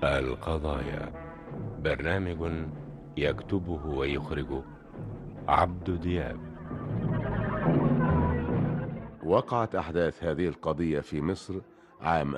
القضايا برنامج يكتبه ويخرجه عبد دياب وقعت أحداث هذه القضية في مصر عام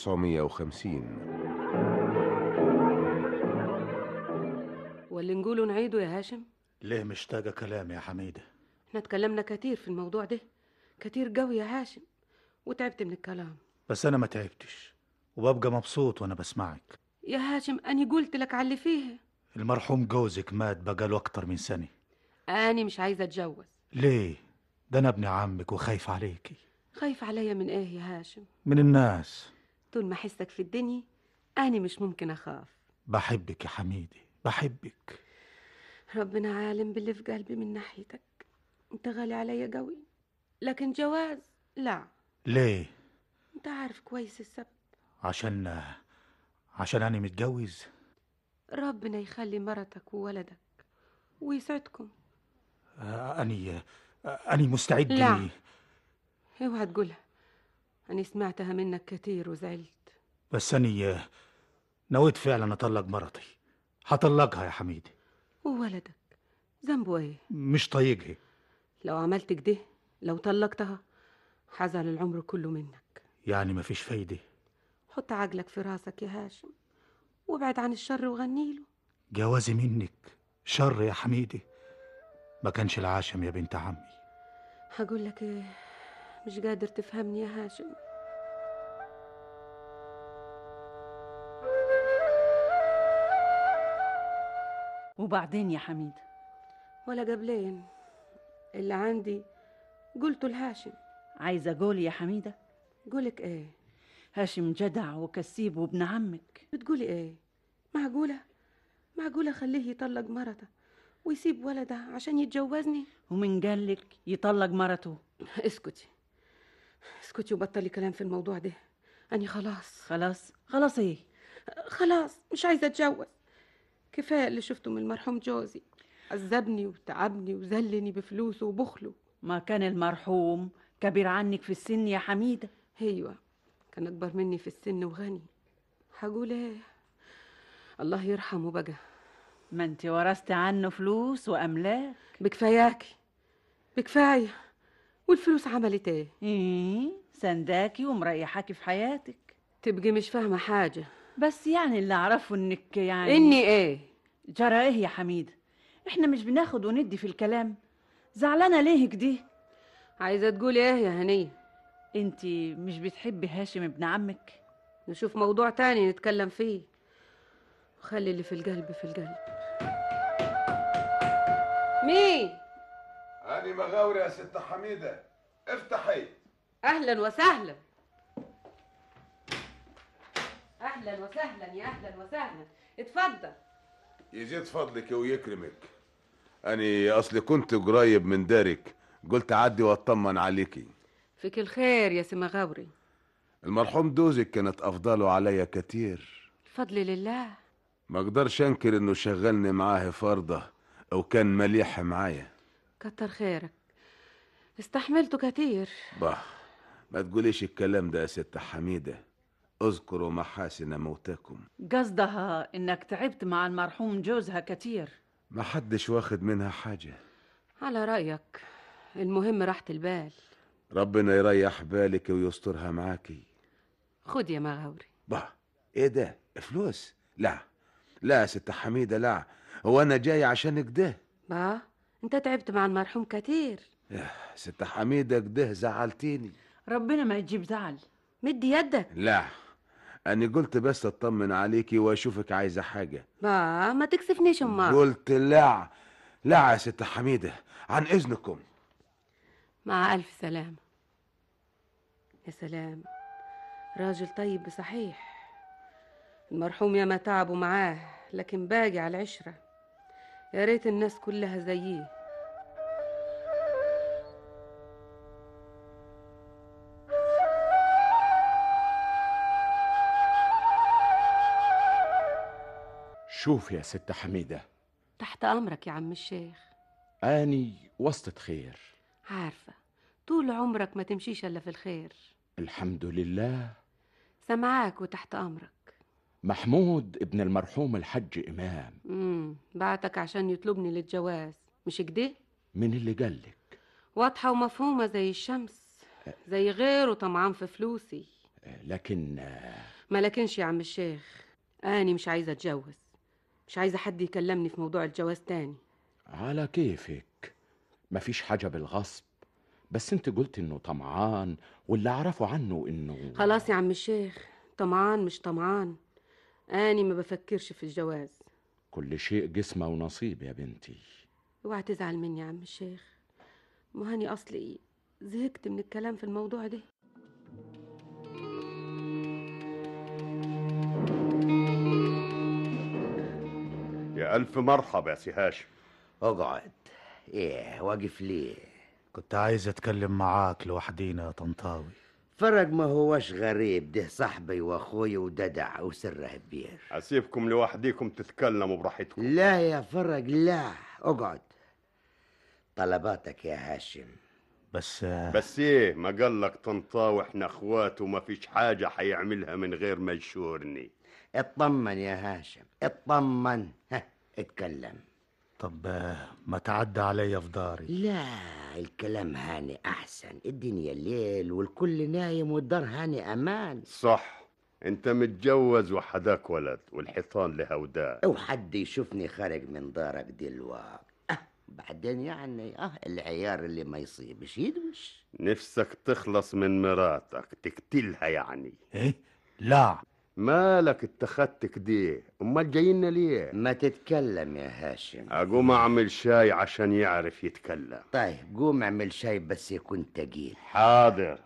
1950 واللي نقوله نعيده يا هاشم ليه مشتاقة كلام يا حميدة احنا اتكلمنا كتير في الموضوع ده كتير قوي يا هاشم وتعبت من الكلام بس أنا ما تعبتش وببقى مبسوط وأنا بسمعك يا هاشم أني قلت لك على اللي فيه المرحوم جوزك مات بقاله أكتر من سنة أني مش عايزة أتجوز ليه؟ ده أنا ابن عمك وخايف عليكي خايف عليا من إيه يا هاشم من الناس طول ما أحسك في الدنيا أني مش ممكن أخاف بحبك يا حميدي بحبك ربنا عالم باللي في قلبي من ناحيتك أنت غالي عليا قوي لكن جواز لا ليه؟ أنت عارف كويس السبب عشان عشان أنا متجوز ربنا يخلي مرتك وولدك ويسعدكم آه، أني آه، أني مستعد لا. اوعى تقولها أنا سمعتها منك كتير وزعلت بس أني آه، نويت فعلا أطلق مرتي هطلقها يا حميدي وولدك ذنبه ايه مش طايقها لو عملت كده لو طلقتها حزعل العمر كله منك يعني مفيش فايدة حط عقلك في راسك يا هاشم وابعد عن الشر وغنيله جوازي منك شر يا حميدي ما كانش العاشم يا بنت عمي هقول لك ايه مش قادر تفهمني يا هاشم وبعدين يا حميد ولا قبلين اللي عندي قلته لهاشم عايزة أقول يا حميدة قولك ايه هاشم جدع وكسيب وابن عمك بتقولي ايه معقولة معقولة خليه يطلق مرته ويسيب ولده عشان يتجوزني ومن قالك يطلق مرته اسكتي اسكتي وبطلي كلام في الموضوع ده أني خلاص خلاص خلاص ايه خلاص مش عايزة أتجوز كفاية اللي شفته من المرحوم جوزي عذبني وتعبني وذلني بفلوسه وبخله ما كان المرحوم كبير عنك في السن يا حميدة ايوه كان أكبر مني في السن وغني هقول ايه الله يرحمه بقى ما انت ورثت عنه فلوس وأملاك بكفاياكي بكفاية والفلوس عملت ايه ايه سنداكي ومريحاكي في حياتك تبقي مش فاهمة حاجة بس يعني اللي أعرفه إنك يعني إني ايه جرى ايه يا حميدة احنا مش بناخد وندي في الكلام زعلانة ليه كده عايزة تقولي ايه يا هنية انت مش بتحبي هاشم ابن عمك نشوف موضوع تاني نتكلم فيه وخلي اللي في القلب في القلب مين أنا مغاوري يا ست حميدة افتحي اهلا وسهلا اهلا وسهلا يا اهلا وسهلا اتفضل يزيد فضلك ويكرمك أنا أصلي كنت قريب من دارك قلت أعدي وأطمن عليكي فيك الخير يا سمغاوري المرحوم دوزك كانت أفضله عليا كتير الفضل لله ما أقدرش أنكر إنه شغلني معاه فرضة أو كان مليح معايا كتر خيرك استحملته كتير bah ما تقوليش الكلام ده يا ست حميدة اذكروا محاسن موتاكم قصدها انك تعبت مع المرحوم جوزها كتير ما حدش واخد منها حاجة على رأيك المهم راحة البال ربنا يريح بالك ويسترها معاكي خد يا مغاوري bah ايه ده فلوس لا لا يا ست حميدة لا هو أنا جاي عشانك ده با انت تعبت مع المرحوم كتير يا ست حميدة كده زعلتيني ربنا ما يجيب زعل مدي يدك لا أنا قلت بس أطمن عليكي وأشوفك عايزة حاجة با ما تكسفنيش امال قلت لا لا يا ست حميدة عن إذنكم مع ألف سلامة يا سلام راجل طيب بصحيح المرحوم ياما تعبوا معاه لكن باقي على العشرة يا ريت الناس كلها زيه شوف يا ست حميدة تحت أمرك يا عم الشيخ أني وسطة خير عارفة طول عمرك ما تمشيش إلا في الخير الحمد لله سمعاك وتحت أمرك محمود ابن المرحوم الحج إمام امم بعتك عشان يطلبني للجواز مش كده من اللي قالك واضحة ومفهومة زي الشمس زي غيره طمعان في فلوسي لكن ما لكنش يا عم الشيخ أنا مش عايزة أتجوز مش عايزة حد يكلمني في موضوع الجواز تاني على كيفك مفيش حاجة بالغصب بس انت قلت انه طمعان واللي اعرفه عنه انه خلاص يا عم الشيخ طمعان مش طمعان أنا ما بفكرش في الجواز كل شيء جسمه ونصيب يا بنتي اوعى تزعل مني يا عم الشيخ ما هاني أصلي زهقت من الكلام في الموضوع ده يا ألف مرحبا يا سي هاشم اقعد ايه واقف ليه كنت عايز اتكلم معاك لوحدينا يا طنطاوي فرج ما هوش غريب ده صاحبي واخوي وددع وسره كبير هسيبكم لوحديكم تتكلموا براحتكم لا يا فرج لا اقعد طلباتك يا هاشم بس بس ايه ما قالك طنطاوي احنا اخوات وما فيش حاجة حيعملها من غير ما يشورني اطمن يا هاشم اطمن ها اتكلم طب آه، ما تعدى عليا في داري لا الكلام هاني احسن الدنيا الليل والكل نايم والدار هاني امان صح انت متجوز وحداك ولد والحيطان لها وداء او حد يشوفني خارج من دارك دلوقتي أه بعدين يعني اه العيار اللي ما يصيبش يدوش نفسك تخلص من مراتك تقتلها يعني ايه لا مالك اتخذت كده امال جاينا ليه ما تتكلم يا هاشم اقوم اعمل شاي عشان يعرف يتكلم طيب قوم اعمل شاي بس يكون تقيل حاضر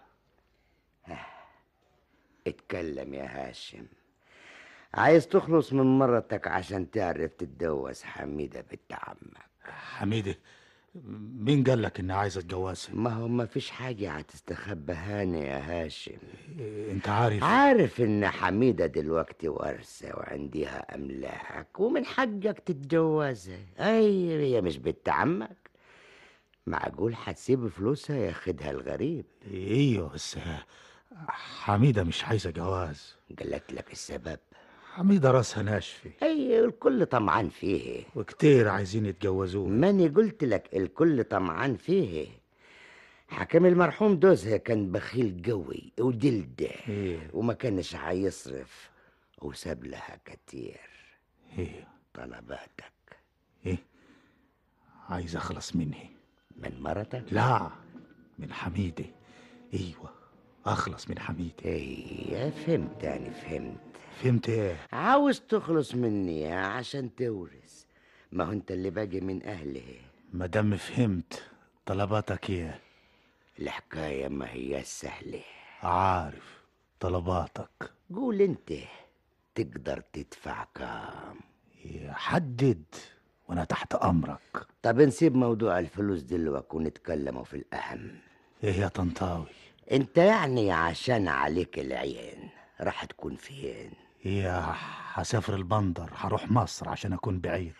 اتكلم يا هاشم عايز تخلص من مرتك عشان تعرف تتجوز حميدة بنت عمك حميدة مين قال لك اني عايز اتجوزها ما هو ما فيش حاجة هتستخبى هاني يا هاشم إيه، انت عارف عارف ان حميدة دلوقتي ورثة وعندها املاك ومن حقك تتجوزها اي هي مش بنت عمك معقول هتسيب فلوسها ياخدها الغريب ايوه بس آه، حميدة مش عايزة جواز قالت لك السبب حميدة راسها ناشفة اي الكل طمعان فيه وكتير عايزين يتجوزوه ماني قلت لك الكل طمعان فيه حكم المرحوم دوزها كان بخيل قوي ودلده ايه وما كانش هيصرف وساب لها كتير ايه طلباتك ايه عايز اخلص منه من مرتك لا من حميدة ايوه اخلص من حميدة ايه فهمت انا فهمت فهمت ايه عاوز تخلص مني عشان تورث ما هو انت اللي باقي من اهله مادام فهمت طلباتك ايه الحكاية ما هي سهلة عارف طلباتك قول انت تقدر تدفع كام إيه، حدد وانا تحت امرك طب نسيب موضوع الفلوس دلوقتي ونتكلموا في الأهم ايه يا طنطاوي انت يعني عشان عليك العين راح تكون فين ايه هسافر البندر هروح مصر عشان اكون بعيد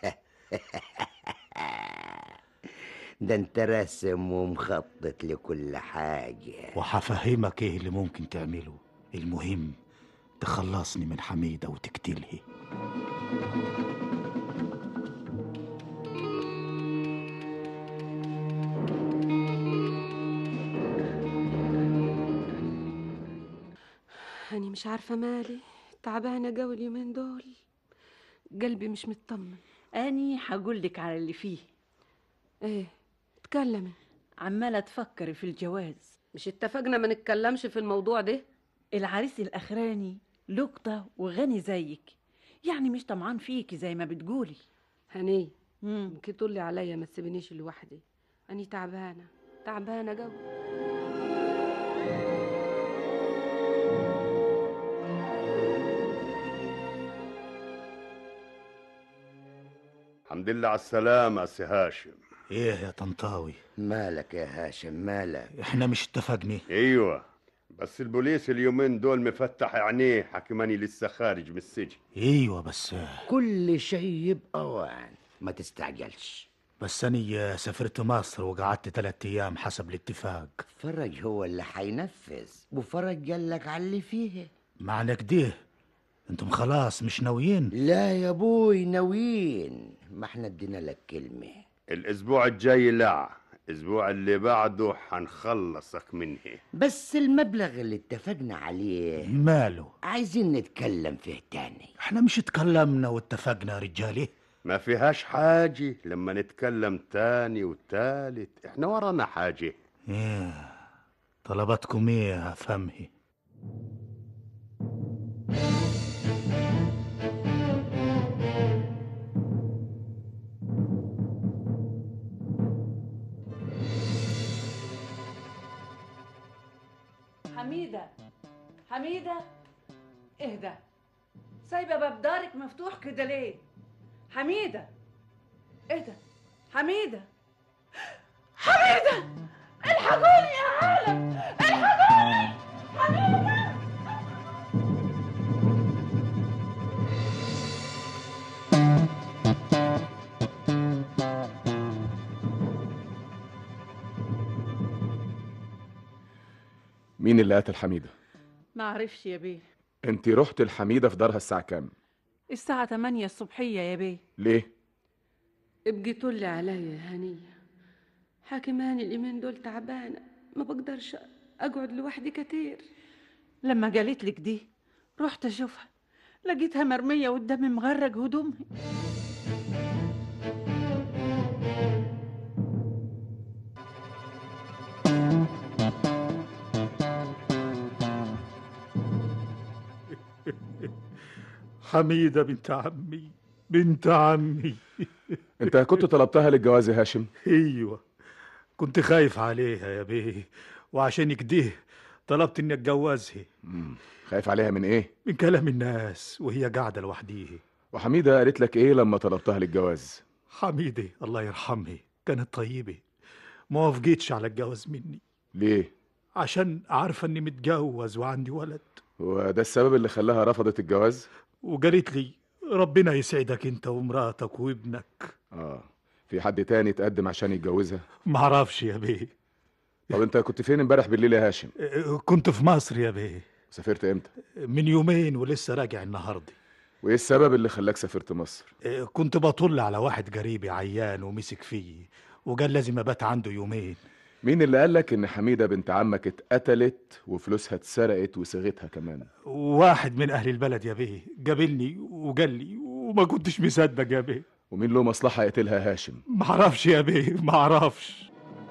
ده انت راسم ومخطط لكل حاجة وهفهمك ايه اللي ممكن تعمله المهم تخلصني من حميدة وتقتلها أنا مش عارفة مالي تعبانة قوي اليومين دول قلبي مش مطمن اني هقول لك على اللي فيه ايه اتكلمي عماله تفكري في الجواز مش اتفقنا ما نتكلمش في الموضوع ده العريس الاخراني لقطه وغني زيك يعني مش طمعان فيكي زي ما بتقولي هني مم. يمكن تقولي عليا ما تسيبنيش لوحدي أني تعبانة تعبانة قوي الحمد لله على السلامة يا سي هاشم ايه يا طنطاوي مالك يا هاشم مالك احنا مش اتفقنا ايوه بس البوليس اليومين دول مفتح عينيه حكماني لسه خارج من السجن ايوه بس كل شيء يبقى وان ما تستعجلش بس اني سافرت مصر وقعدت ثلاثة ايام حسب الاتفاق فرج هو اللي حينفذ وفرج قال لك على اللي فيه معنى كده انتم خلاص مش ناويين لا يا ابوي ناويين ما احنا ادينا لك كلمة الاسبوع الجاي لا الاسبوع اللي بعده حنخلصك منه بس المبلغ اللي اتفقنا عليه ماله عايزين نتكلم فيه تاني احنا مش اتكلمنا واتفقنا يا رجالي ما فيهاش حاجة لما نتكلم تاني وتالت احنا ورانا حاجة ايه طلباتكم ايه يا فمهي حميدة حميدة اهدى سايبة باب دارك مفتوح كده ليه حميدة اهدى حميدة حميدة الحقوني يا عالم الحقوني حميدة مين اللي قتل حميدة؟ ما عرفش يا بيه انت رحت الحميدة في دارها الساعة كام؟ الساعة 8 الصبحية يا بيه ليه؟ ابقي طلي عليا يا هنية حاكم هاني اليومين دول تعبانة ما بقدرش أقعد لوحدي كتير لما قالت لك دي رحت اشوفها لقيتها مرمية والدم مغرق هدومها حميدة بنت عمي بنت عمي انت كنت طلبتها للجواز يا هاشم؟ ايوه كنت خايف عليها يا بيه وعشان كده طلبت اني اتجوزها مم. خايف عليها من ايه؟ من كلام الناس وهي قاعدة لوحديها وحميدة قالت لك ايه لما طلبتها للجواز؟ حميدة الله يرحمها كانت طيبة ما وافقتش على الجواز مني ليه؟ عشان عارفة اني متجوز وعندي ولد وده السبب اللي خلاها رفضت الجواز؟ وقالت لي ربنا يسعدك انت ومراتك وابنك اه في حد تاني تقدم عشان يتجوزها؟ معرفش يا بيه طب انت كنت فين امبارح بالليل يا هاشم؟ كنت في مصر يا بيه سافرت امتى؟ من يومين ولسه راجع النهارده وايه السبب اللي خلاك سافرت مصر؟ كنت بطل على واحد قريبي عيان ومسك فيي وقال لازم ابات عنده يومين مين اللي قالك ان حميدة بنت عمك اتقتلت وفلوسها اتسرقت وصيغتها كمان؟ واحد من اهل البلد يا بيه قابلني وقال لي وما كنتش مصدق يا بيه ومين له مصلحة يقتلها هاشم؟ معرفش يا بيه معرفش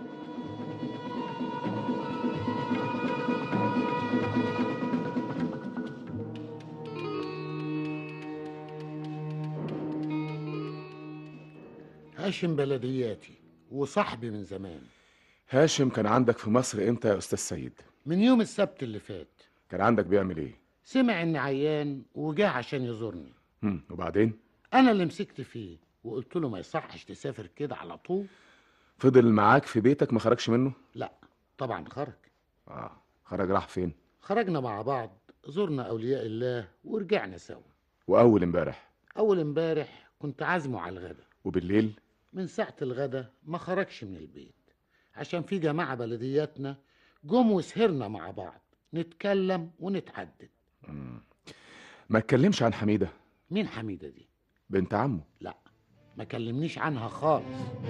هاشم بلدياتي وصاحبي من زمان هاشم كان عندك في مصر امتى يا استاذ سيد؟ من يوم السبت اللي فات كان عندك بيعمل ايه؟ سمع اني عيان وجا عشان يزورني هم وبعدين؟ انا اللي مسكت فيه وقلت له ما يصحش تسافر كده على طول فضل معاك في بيتك ما خرجش منه؟ لا طبعا خرج اه خرج راح فين؟ خرجنا مع بعض زرنا اولياء الله ورجعنا سوا واول امبارح اول امبارح كنت عازمه على الغدا وبالليل من ساعة الغدا ما خرجش من البيت عشان في جماعة بلدياتنا جم وسهرنا مع بعض نتكلم ونتحدد مم. ما اتكلمش عن حميدة مين حميدة دي؟ بنت عمه لا ما كلمنيش عنها خالص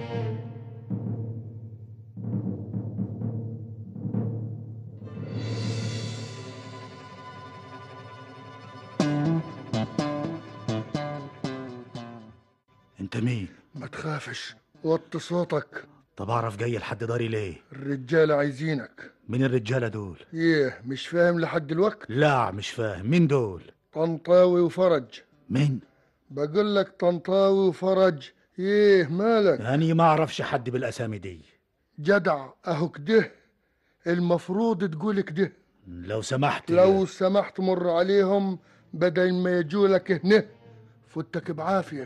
انت مين ما تخافش وطي صوتك طب اعرف جاي لحد داري ليه الرجالة عايزينك مين الرجاله دول ايه مش فاهم لحد الوقت لا مش فاهم مين دول طنطاوي وفرج مين بقول لك طنطاوي وفرج ايه مالك اني ما اعرفش حد بالاسامي دي جدع اهو كده المفروض تقول كده لو سمحت لو سمحت مر عليهم بدل ما يجوا لك هنا فتك بعافيه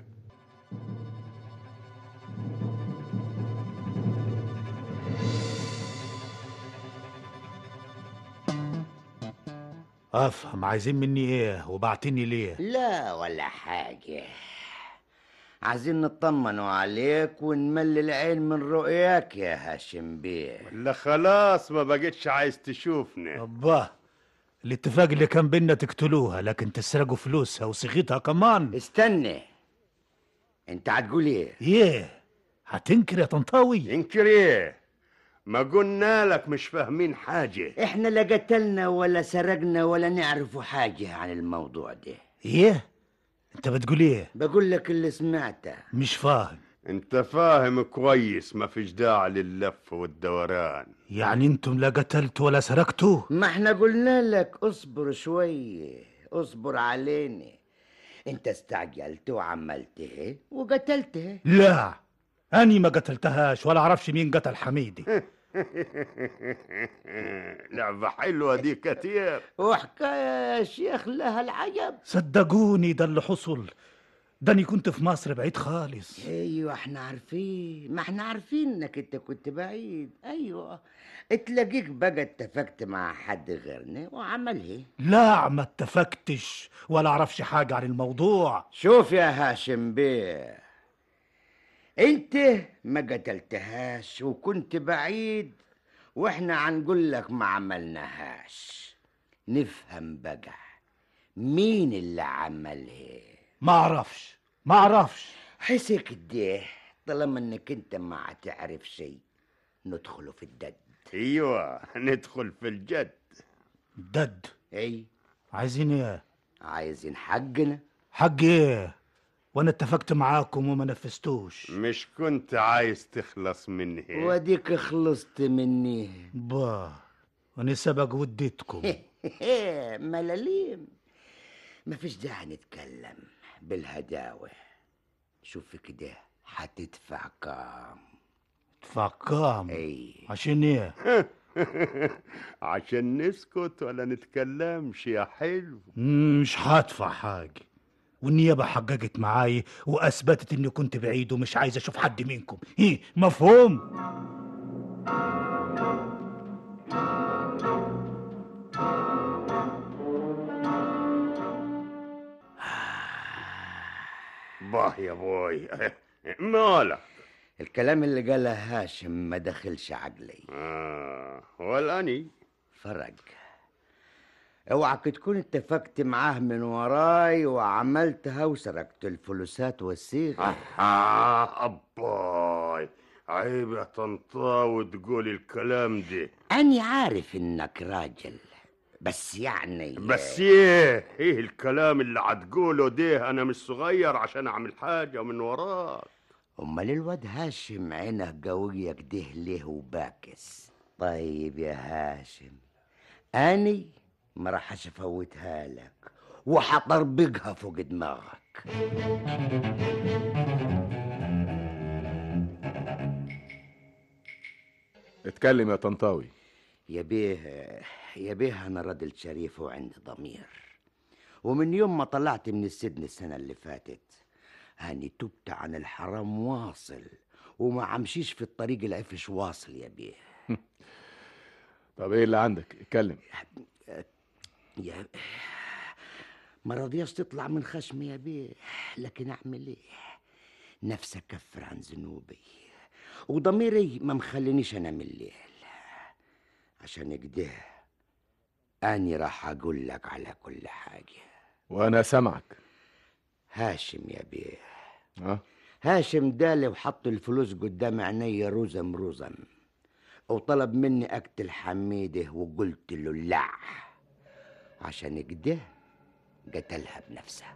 افهم عايزين مني ايه وبعتني ليه لا ولا حاجة عايزين نطمنوا عليك ونملي العين من رؤياك يا هاشم بيه لا خلاص ما بقتش عايز تشوفنا ابا الاتفاق اللي كان بينا تقتلوها لكن تسرقوا فلوسها وصيغتها كمان استنى انت هتقول ايه ايه هتنكر يا طنطاوي انكر ايه ما قلنا لك مش فاهمين حاجة احنا لا قتلنا ولا سرقنا ولا نعرف حاجة عن الموضوع ده ايه انت بتقول ايه بقول لك اللي سمعته مش فاهم انت فاهم كويس ما فيش داعي لللف والدوران يعني انتم لا قتلتوا ولا سرقتوا ما احنا قلنا لك اصبر شوية اصبر علينا انت استعجلت وعملته وقتلته لا اني ما قتلتهاش ولا اعرفش مين قتل حميدي لعبة حلوة دي كتير وحكاية يا شيخ لها العجب صدقوني ده اللي حصل ده اني كنت في مصر بعيد خالص ايوه احنا عارفين ما احنا عارفين انك انت كنت بعيد ايوه تلاقيك بقى اتفقت مع حد غيرنا وعمل ايه لا ما اتفقتش ولا اعرفش حاجة عن الموضوع شوف يا هاشم بيه انت ما قتلتهاش وكنت بعيد واحنا هنقول لك ما عملناهاش نفهم بقى مين اللي عملها ما اعرفش ما اعرفش حسك ده طالما انك انت ما هتعرف شيء ندخله في الدد ايوه ندخل في الجد دد اي عايزين ايه عايزين حقنا حق ايه وانا اتفقت معاكم وما نفذتوش مش كنت عايز تخلص منه وديك خلصت مني با وانا سبق وديتكم ملاليم ما فيش داعي نتكلم بالهداوة شوف كده هتدفع كام ادفع كام اي عشان ايه عشان نسكت ولا نتكلمش يا حلو مم، مش هدفع حاجة والنيابة حققت معاي وأثبتت إني كنت بعيد ومش عايز أشوف حد منكم إيه مفهوم؟ باه يا بوي مالك الكلام اللي قاله هاشم ما دخلش عقلي آه والاني فرق اوعك تكون اتفقت معاه من وراي وعملتها وسرقت الفلوسات والصيغة آه أباي عيب يا طنطاوي تقول الكلام ده أني عارف إنك راجل بس يعني بس ايه ايه الكلام اللي هتقوله ده انا مش صغير عشان اعمل حاجة من وراك أمال الواد هاشم عينه قوية كده ليه وباكس طيب يا هاشم أني ما راح افوتها لك وحطربقها فوق دماغك اتكلم يا طنطاوي يا بيه يا بيه أنا راجل شريف وعندي ضمير ومن يوم ما طلعت من السجن السنة اللي فاتت هاني تبت عن الحرام واصل وما عمشيش في الطريق العفش واصل يا بيه طب ايه اللي عندك اتكلم يا ما رضياش تطلع من خشمي يا بيه لكن اعمل ايه نفسي اكفر عن ذنوبي وضميري ما مخلينيش انام الليل عشان كده اني راح اقول لك على كل حاجه وانا سامعك هاشم يا بيه اه هاشم دالي وحط الفلوس قدام عيني رزم رزم وطلب مني اقتل حميده وقلت له لا عشان كده قتلها بنفسه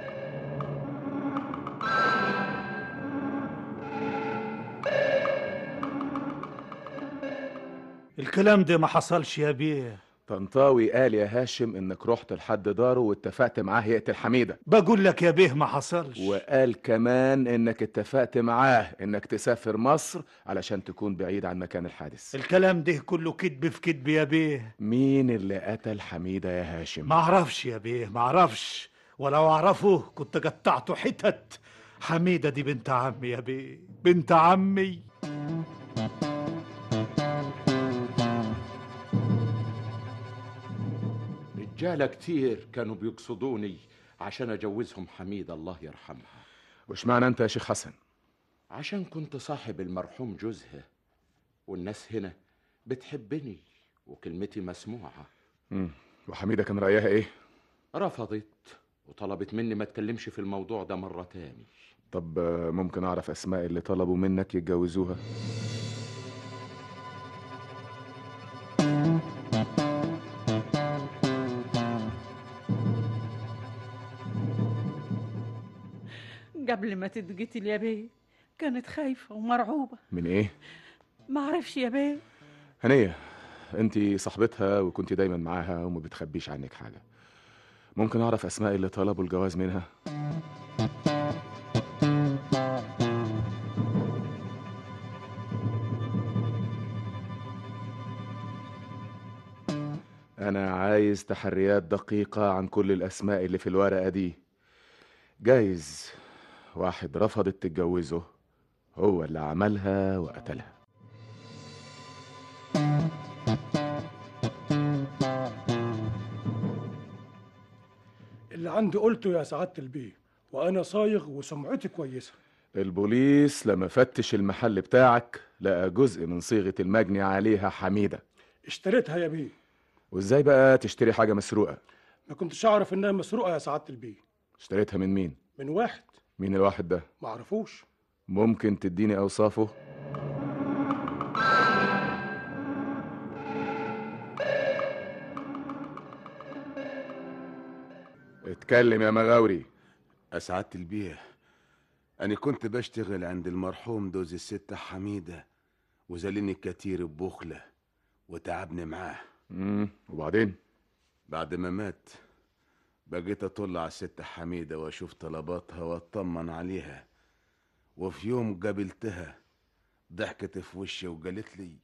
الكلام ده ما حصلش يا بيه طنطاوي قال يا هاشم انك رحت لحد داره واتفقت معاه يقتل حميده بقول لك يا بيه ما حصلش وقال كمان انك اتفقت معاه انك تسافر مصر علشان تكون بعيد عن مكان الحادث الكلام ده كله كذب في كذب يا بيه مين اللي قتل حميده يا هاشم ما اعرفش يا بيه ما اعرفش ولو اعرفه كنت قطعته حتت حميده دي بنت عمي يا بيه بنت عمي رجالة كتير كانوا بيقصدوني عشان أجوزهم حميدة الله يرحمها وش معنى انت يا شيخ حسن عشان كنت صاحب المرحوم جوزها والناس هنا بتحبني وكلمتي مسموعة مم. وحميدة كان رأيها ايه رفضت وطلبت مني ما اتكلمش في الموضوع ده مرة تاني طب آه، ممكن اعرف اسماء اللي طلبوا منك يتجوزوها قبل ما تتقتل يا بيه كانت خايفة ومرعوبة من ايه ما عرفش يا بيه هنية انت صاحبتها وكنت دايما معاها وما بتخبيش عنك حاجة ممكن اعرف اسماء اللي طلبوا الجواز منها انا عايز تحريات دقيقة عن كل الاسماء اللي في الورقة دي جايز واحد رفضت تتجوزه هو اللي عملها وقتلها اللي عندي قلته يا سعادة البيه وأنا صايغ وسمعتي كويسة البوليس لما فتش المحل بتاعك لقى جزء من صيغة المجني عليها حميدة اشتريتها يا بيه وازاي بقى تشتري حاجة مسروقة ما كنتش أعرف إنها مسروقة يا سعادة البيه اشتريتها من مين من واحد مين الواحد ده معرفوش ممكن تديني اوصافه اتكلم يا مغاوري أسعدت البيه أنا كنت بشتغل عند المرحوم دوز الستة حميدة وزلني كتير ببخلة وتعبني معاه امم وبعدين بعد ما مات بقيت أطل على الست حميدة وأشوف طلباتها وأطمن عليها وفي يوم قابلتها ضحكت في وشي وقالت لي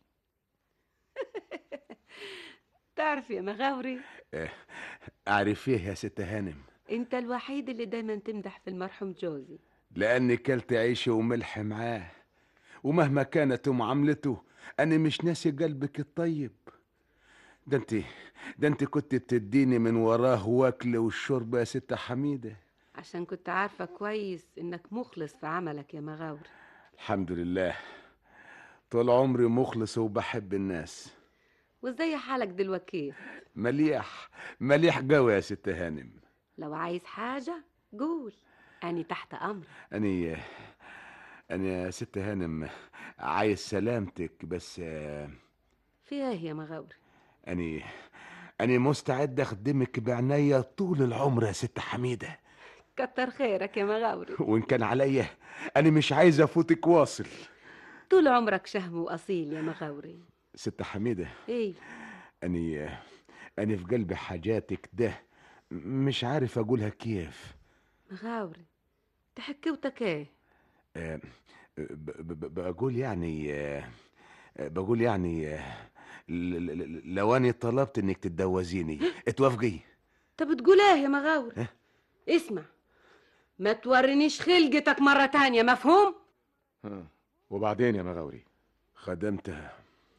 تعرف يا مغاوري "إيه، أعرف إيه يا ست هانم انت الوحيد اللي دايما تمدح في المرحوم جوزي لأني كلت عيش وملح معاه ومهما كانت معاملته أنا مش ناسي قلبك الطيب ده انت ده انت كنت بتديني من وراه واكل والشرب يا ست حميدة عشان كنت عارفة كويس انك مخلص في عملك يا مغاوري الحمد لله طول عمري مخلص وبحب الناس وازاي حالك دلوقتي مليح مليح قوي يا ست هانم لو عايز حاجة قول أني تحت أمرك أني أنا يا ست هانم عايز سلامتك بس آه، في ايه يا مغاوري أني أني مستعد أخدمك بعناية طول العمر يا ست حميدة كتر خيرك يا مغاوري وإن كان عليا أنا مش عايز أفوتك واصل طول عمرك شهم وأصيل يا مغاوري ست حميدة ايه أني أني في قلبي حاجاتك ده مش عارف أقولها كيف مغاوري تحكيوتك ايه آه، ب- ب- ب- بقول يعني آه، بقول يعني آه، ل- ل- ل- لو أنا طلبت إنك تتجوزيني توافقي انت بتقول ايه يا مغاوري اسمع ما تورينيش خلقتك مرة تانية مفهوم ها، وبعدين يا مغاوري خدمتها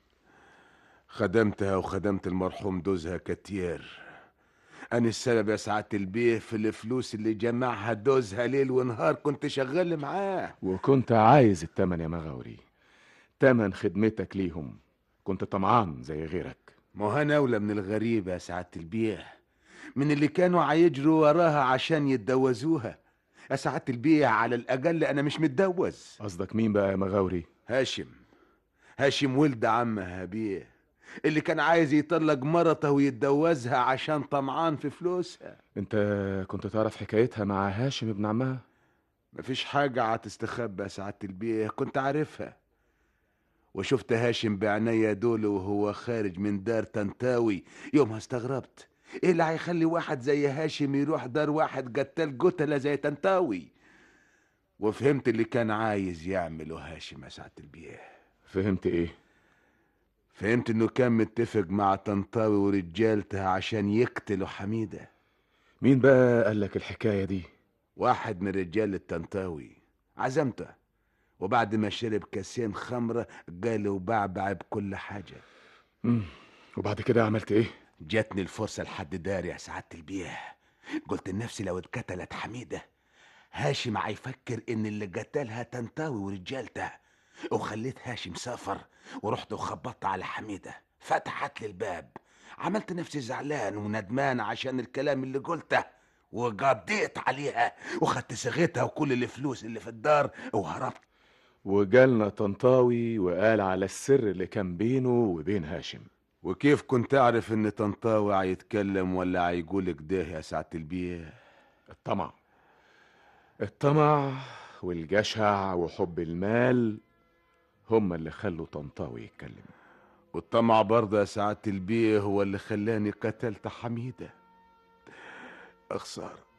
خدمتها وخدمت المرحوم دوزها كتير أنا السبب يا سعادة البيه في الفلوس اللي جمعها دوزها ليل ونهار كنت شغال معاه وكنت عايز التمن يا مغاوري تمن خدمتك ليهم كنت طمعان زي غيرك ما هو أنا أولى من الغريبة يا سعادة البيه من اللي كانوا عيجروا وراها عشان يتجوزوها يا سعادة البيه على الأقل أنا مش متجوز قصدك مين بقى يا مغاوري هاشم هاشم ولد عمها بيه اللي كان عايز يطلق مرته ويتجوزها عشان طمعان في فلوسها انت كنت تعرف حكايتها مع هاشم ابن عمها مفيش حاجة هتستخبى يا سعادة البيه كنت عارفها وشفت هاشم بعناية دول وهو خارج من دار تنتاوي يومها استغربت ايه اللي هيخلي واحد زي هاشم يروح دار واحد قتال قتلة زي تنتاوي وفهمت اللي كان عايز يعمله هاشم يا سعادة البيه فهمت ايه فهمت انه كان متفق مع طنطاوي ورجالتها عشان يقتلوا حميدة مين بقى قال لك الحكاية دي واحد من رجال الطنطاوي عزمته وبعد ما شرب كاسين خمرة قال وبعبع بكل حاجة مم. وبعد كده عملت ايه جاتني الفرصة لحد دار يا سعادة البيه قلت لنفسي لو اتقتلت حميدة هاشم هيفكر ان اللي قتلها تنتاوي ورجالتها وخليت هاشم سافر ورحت وخبطت على حميدة فتحت لي الباب عملت نفسي زعلان وندمان عشان الكلام اللي قلته وقضيت عليها وخدت صيغتها وكل الفلوس اللي في الدار وهربت وجالنا طنطاوي وقال على السر اللي كان بينه وبين هاشم وكيف كنت اعرف ان طنطاوي هيتكلم ولا هيقول كده يا سعاده البيه الطمع الطمع والجشع وحب المال هما اللي خلوا طنطاوي يتكلم والطمع برضه يا سعاده البيه هو اللي خلاني قتلت حميده خساره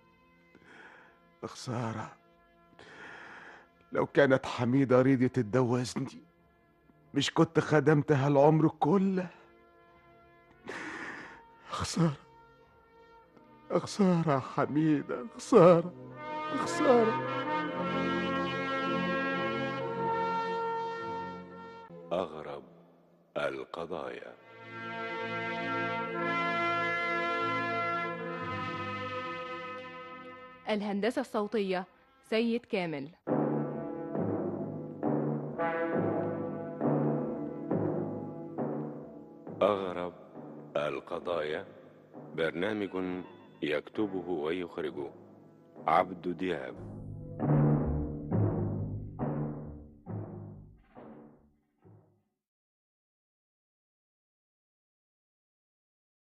خساره لو كانت حميده ريدي تتجوزني مش كنت خدمتها العمر كله خساره خساره يا حميده خساره خساره أغرب القضايا الهندسة الصوتية سيد كامل أغرب القضايا برنامج يكتبه ويخرجه عبد دياب